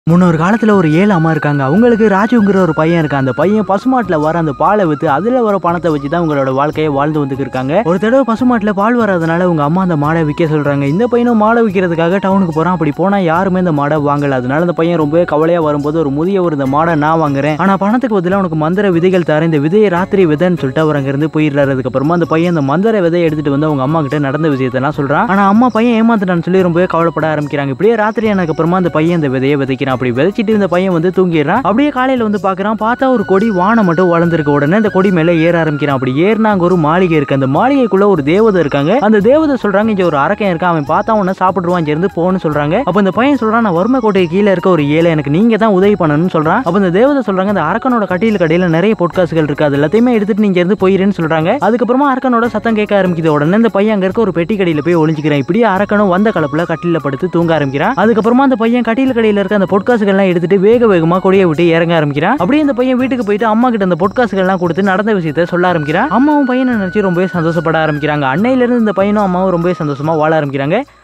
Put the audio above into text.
முன்னொரு காலத்துல ஒரு ஏழு அம்மா இருக்காங்க அவங்களுக்கு ராஜுங்கிற ஒரு பையன் இருக்கான் அந்த பையன் பசுமாட்டுல வர அந்த பாலை வித்து அதுல வர பணத்தை வச்சு தான் உங்களோட வாழ்க்கையை வாழ்ந்து வந்துட்டு இருக்காங்க ஒரு தடவை பசுமாட்டுல பால் வராதனால உங்க அம்மா அந்த மாடை விற்க சொல்றாங்க இந்த பையனும் மாடை விற்கிறதுக்காக டவுனுக்கு போறான் அப்படி போனா யாருமே இந்த மாடை வாங்கல அதனால அந்த பையன் ரொம்ப கவலையா வரும்போது ஒரு முதியவர் இந்த மாடை நான் வாங்குறேன் ஆனா பணத்துக்கு பதிலா உனக்கு மந்திர விதைகள் தரேன் இந்த விதையை ராத்திரி விதைன்னு சொல்லிட்டு அவர் அங்கிருந்து போயிடுறாரு அதுக்கப்புறமா அந்த பையன் அந்த மந்திர விதையை எடுத்துட்டு வந்து அவங்க அம்மா கிட்ட நடந்த விஷயத்தெல்லாம் சொல்றான் ஆனா அம்மா பையன் ஏமாத்துட்டான்னு சொல்லி ரொம்பவே கவலைப்பட ஆரம்பிக்கிறாங்க இப்படியே ராத்திரி ஆனதுக்கு அப்புறமா அந்த பையன் இந்த விதையை விதைக்கிறான் அப்படி விதைச்சிட்டு இந்த பையன் வந்து தூங்கிடுறான் அப்படியே காலையில வந்து பாக்குறான் பார்த்தா ஒரு கொடி வானம் மட்டும் வளர்ந்துருக்க உடனே இந்த கொடி மேல ஏற ஆரம்பிக்கிறான் அப்படி ஏறினா அங்க ஒரு மாளிகை இருக்கு அந்த மாளிகைக்குள்ள ஒரு தேவதை இருக்காங்க அந்த தேவதை சொல்றாங்க இங்க ஒரு அரக்கன் இருக்கான் அவன் பார்த்தா உன்னை சாப்பிடுவான் இங்க இருந்து போன்னு சொல்றாங்க அப்ப இந்த பையன் சொல்றான் நான் வறுமை கோட்டை கீழே இருக்க ஒரு ஏழை எனக்கு நீங்க தான் உதவி பண்ணணும்னு சொல்றான் அப்ப இந்த தேவதை சொல்றாங்க இந்த அரக்கனோட கட்டியில் கடையில நிறைய பொட்காசுகள் இருக்கு அது எல்லாத்தையுமே எடுத்துட்டு நீங்க இருந்து போயிருன்னு சொல்றாங்க அதுக்கப்புறமா அரக்கனோட சத்தம் கேட்க ஆரம்பிக்குது உடனே இந்த பையன் அங்க இருக்க ஒரு பெட்டி கடையில போய் ஒளிஞ்சுக்கிறான் இப்படியே அரக்கனும் வந்த கலப்புல கட்டில படுத்து தூங்க ஆரம்பிக்கிறான் அதுக்கப்புறமா அந்த பையன் கட்டியில் கடையில இருக்க அந்த பொட்காசுகள்லாம் எடுத்துட்டு வேக வேகமா கொடியை விட்டு இறங்க ஆரம்பிக்கிறான் அப்படியே இந்த பையன் வீட்டுக்கு போயிட்டு அம்மா கிட்ட அந்த பொட்காசுகள்லாம் கொடுத்து நடந்த விஷயத்த சொல்ல ஆரம்பிக்கிறான் அம்மாவும் பையனை நினைச்சு ரொம்பவே சந்தோஷப்பட ஆரம்பிக்கிறாங்க அன்னையில இருந்து இந்த பையனும் அம்மாவும் ரொம்பவே சந்தோஷமா வாழ ஆரம்பிக்கிறாங்க